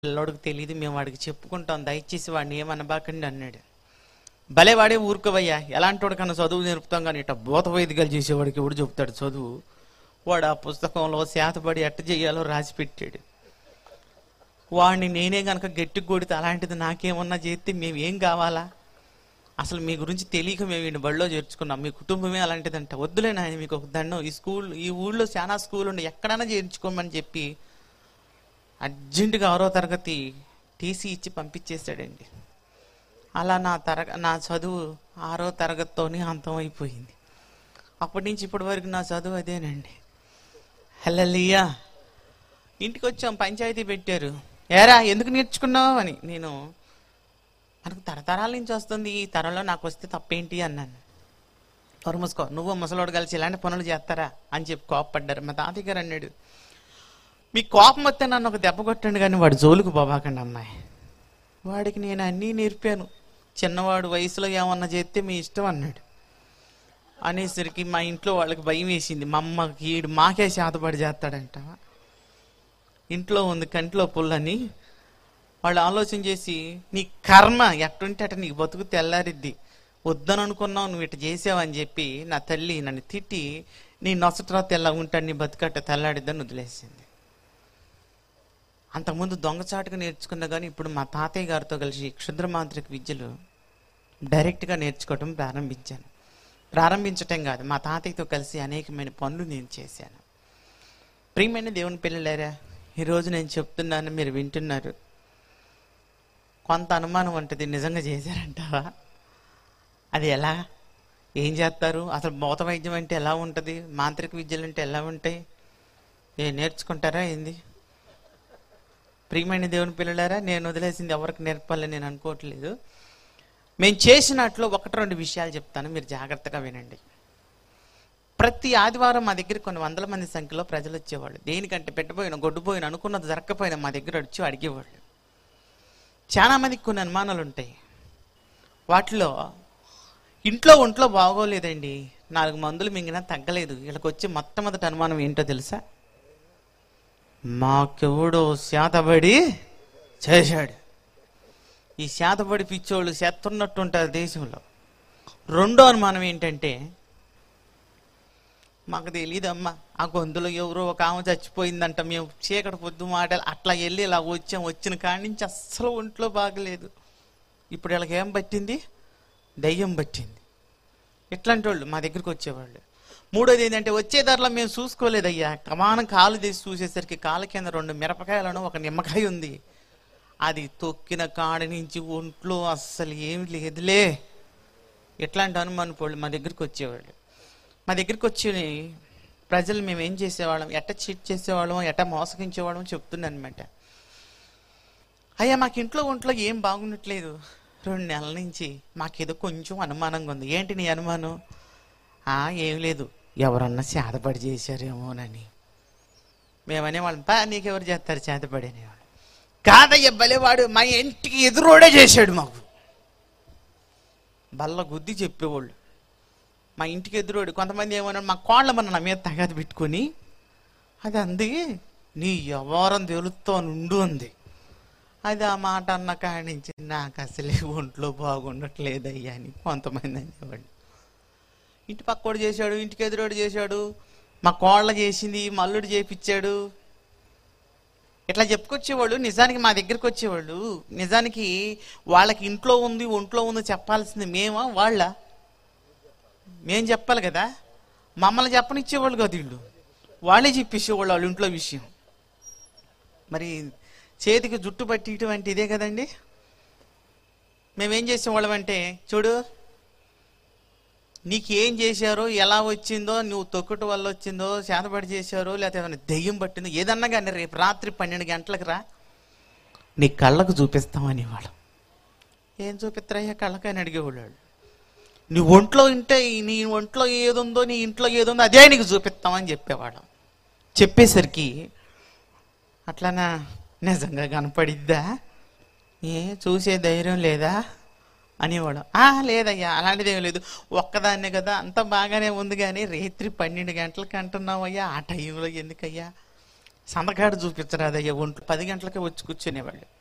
పిల్లోడికి తెలియదు మేము వాడికి చెప్పుకుంటాం దయచేసి వాడిని ఏమనబాకండి అన్నాడు భలే వాడే ఊరుకోవయ్యా ఎలాంటి వాడికన్నా చదువు నేర్పుతాం కానీ ఇట్లా భూత వైదికలు చేసేవాడికి ఎవడు చెప్తాడు చదువు వాడు ఆ పుస్తకంలో శాతపడి ఎట్ట చేయాలో రాసి పెట్టాడు వాడిని నేనే గనక గట్టి కొడితే అలాంటిది నాకేమన్నా చేస్తే మేము ఏం కావాలా అసలు మీ గురించి తెలియక మేము వీడిని బడిలో చేర్చుకున్నాం మీ కుటుంబమే అలాంటిదంట వద్దులే నాయన మీకు ఒక దండం ఈ స్కూల్ ఈ ఊళ్ళో చాలా స్కూల్ ఉండి ఎక్కడైనా చేర్చుకోమని చెప్పి అర్జెంటుగా ఆరో తరగతి టీసీ ఇచ్చి పంపించేశాడండి అలా నా తరగ నా చదువు ఆరో తరగతితోనే అంతం అయిపోయింది అప్పటి నుంచి ఇప్పటి వరకు నా చదువు అదేనండి హల్లెలూయా ఇంటికి వచ్చాం పంచాయతీ పెట్టారు ఏరా ఎందుకు నేర్చుకున్నావు అని నేను మనకు తరతరాల నుంచి వస్తుంది ఈ తరంలో నాకు వస్తే తప్పేంటి అన్నాను ఎవరు మూసుకో నువ్వు ముసలోడు కలిసి ఇలాంటి పనులు చేస్తారా అని చెప్పి కోపపడ్డారు మా తాతయ్య గారు అన్నాడు మీ కోపం వస్తే నన్ను ఒక దెబ్బ కొట్టండి కానీ వాడు జోలుకు పోబాకండి అమ్మాయి వాడికి నేను అన్నీ నేర్పాను చిన్నవాడు వయసులో ఏమన్నా చేస్తే మీ ఇష్టం అన్నాడు అనేసరికి మా ఇంట్లో వాళ్ళకి భయం వేసింది మా అమ్మకి ఈడు మాకే శాతపడి చేస్తాడంట ఇంట్లో ఉంది కంట్లో పుల్లని వాళ్ళు ఆలోచన చేసి నీ కర్మ ఎట్టుంటే అట నీకు బతుకు తెల్లారిద్ది వద్దని అనుకున్నావు నువ్వు ఇట్లా చేసావని చెప్పి నా తల్లి నన్ను తిట్టి నీ నొసటరా తెల్ల ఉంటాడు నీ బతుకట్ట తెల్లాడిద్దని వదిలేసింది అంతకుముందు దొంగచాటుగా నేర్చుకున్నా కానీ ఇప్పుడు మా తాతయ్య గారితో కలిసి క్షుద్ర మాంత్రిక విద్యలు డైరెక్ట్గా నేర్చుకోవడం ప్రారంభించాను ప్రారంభించటం కాదు మా తాతయ్యతో కలిసి అనేకమైన పనులు నేను చేశాను ప్రియమైన దేవుని పిల్లలారా ఈరోజు నేను చెప్తున్నాను మీరు వింటున్నారు కొంత అనుమానం ఉంటుంది నిజంగా చేశారంటావా అది ఎలా ఏం చేస్తారు అసలు భూత వైద్యం అంటే ఎలా ఉంటుంది మాంత్రిక విద్యలు అంటే ఎలా ఉంటాయి ఏ నేర్చుకుంటారా ఏంది ప్రియమైన దేవుని పిల్లలారా నేను వదిలేసింది ఎవరికి నేర్పాలని నేను అనుకోవట్లేదు మేము చేసినట్లు ఒకటి రెండు విషయాలు చెప్తాను మీరు జాగ్రత్తగా వినండి ప్రతి ఆదివారం మా దగ్గర కొన్ని వందల మంది సంఖ్యలో ప్రజలు వచ్చేవాళ్ళు దేనికంటే పెట్టబోయిన గొడ్డుపోయిన అనుకున్నది జరగకపోయినా మా దగ్గర వచ్చి అడిగేవాళ్ళు చాలా మందికి కొన్ని అనుమానాలు ఉంటాయి వాటిలో ఇంట్లో ఒంట్లో బాగోలేదండి నాలుగు మందులు మింగినా తగ్గలేదు వీళ్ళకి వచ్చి మొట్టమొదటి అనుమానం ఏంటో తెలుసా మాకెవడో శాతబడి చేశాడు ఈ శాతబడి పిచ్చోళ్ళు చేస్తున్నట్టు ఉంటారు దేశంలో రెండో అనుమానం ఏంటంటే మాకు తెలియదమ్మా ఆ గొంతులో ఎవరో ఒక ఆమె చచ్చిపోయిందంట మేము చీకటి పొద్దు మాటలు అట్లా వెళ్ళి ఇలా వచ్చాం వచ్చిన కాడి నుంచి అస్సలు ఒంట్లో బాగలేదు ఇప్పుడు వీళ్ళకి ఏం పట్టింది దయ్యం పట్టింది ఇట్లాంటి వాళ్ళు మా దగ్గరికి వచ్చేవాళ్ళు మూడోది ఏంటంటే వచ్చే ధరలో మేము చూసుకోలేదయ్యా కమానం కాలు తీసి చూసేసరికి కాలు కింద రెండు మిరపకాయలను ఒక నిమ్మకాయ ఉంది అది తొక్కిన కాడ నుంచి ఒంట్లో అస్సలు ఏమి లేదులే ఇట్లాంటి అనుమానం వాళ్ళు మా దగ్గరికి వచ్చేవాళ్ళు మా దగ్గరికి వచ్చి ప్రజలు మేము ఏం చేసేవాళ్ళం ఎట్ట చీట్ చేసేవాళ్ళం ఎట్ట మోసగించేవాళ్ళం చెప్తున్నాను అనమాట అయ్యా మాకు ఇంట్లో ఒంట్లో ఏం బాగుండట్లేదు రెండు నెలల నుంచి మాకేదో కొంచెం అనుమానంగా ఉంది ఏంటి నీ అనుమానం ఆ ఏం లేదు ఎవరన్నా చేతపడి చేశారేమోనని మేమనేవాళ్ళం పా నీకెవరు చేస్తారు చేతపడి అనేవాళ్ళు కాదయ్య భలేవాడు మా ఇంటికి ఎదురోడే చేశాడు మాకు బల్ల గుద్ది చెప్పేవాళ్ళు మా ఇంటికి ఎదురోడు కొంతమంది ఏమన్నారు మా కోళ్ళ మన నా మీద తగాది పెట్టుకొని అది అంది నీ వ్యవహారం తెలుస్తూ నుండు అంది అది ఆ మాట అన్న కాడి నుంచి నాకు అసలే ఒంట్లో బాగుండట్లేదయ్యా అని కొంతమంది అనేవాళ్ళు ఇంటి పక్కోడు చేశాడు ఇంటికి ఎదురోడు చేశాడు మా కోళ్ళ చేసింది మల్లుడు చేపించాడు ఇట్లా చెప్పుకొచ్చేవాళ్ళు నిజానికి మా దగ్గరికి వచ్చేవాళ్ళు నిజానికి వాళ్ళకి ఇంట్లో ఉంది ఒంట్లో ఉంది చెప్పాల్సింది మేమా వాళ్ళ మేం చెప్పాలి కదా మమ్మల్ని చెప్పనిచ్చేవాళ్ళు కదా వీళ్ళు వాళ్ళే చెప్పేసేవాళ్ళు వాళ్ళ ఇంట్లో విషయం మరి చేతికి జుట్టు పట్టి ఇటువంటి ఇదే కదండి మేమేం చేసేవాళ్ళం అంటే చూడు నీకు ఏం చేశారో ఎలా వచ్చిందో నువ్వు తొక్కుట వల్ల వచ్చిందో శాతపడి చేశారో లేకపోతే ఏమైనా దెయ్యం పట్టిందో ఏదన్నా కానీ రేపు రాత్రి పన్నెండు గంటలకు రా నీ కళ్ళకు చూపిస్తామని వాళ్ళం ఏం చూపిస్తారయ్యా కళ్ళకని అడిగేవాళ్ళు నీ ఒంట్లో ఉంటే నీ ఒంట్లో ఏదుందో నీ ఇంట్లో ఏదుందో అదే నీకు చూపిస్తామని చెప్పేవాళ్ళం చెప్పేసరికి అట్లానా నిజంగా కనపడిద్దా ఏ చూసే ధైర్యం లేదా అనేవాడు ఆ లేదయ్యా అలాంటిది ఏం లేదు ఒక్కదాన్నే కదా అంత బాగానే ఉంది కానీ రేత్రి పన్నెండు గంటలకి అంటున్నావయ్యా ఆ టైంలో ఎందుకయ్యా సందకాడు చూపించరాదయ్యా ఒంట్లో పది గంటలకే వచ్చి కూర్చునేవాళ్ళు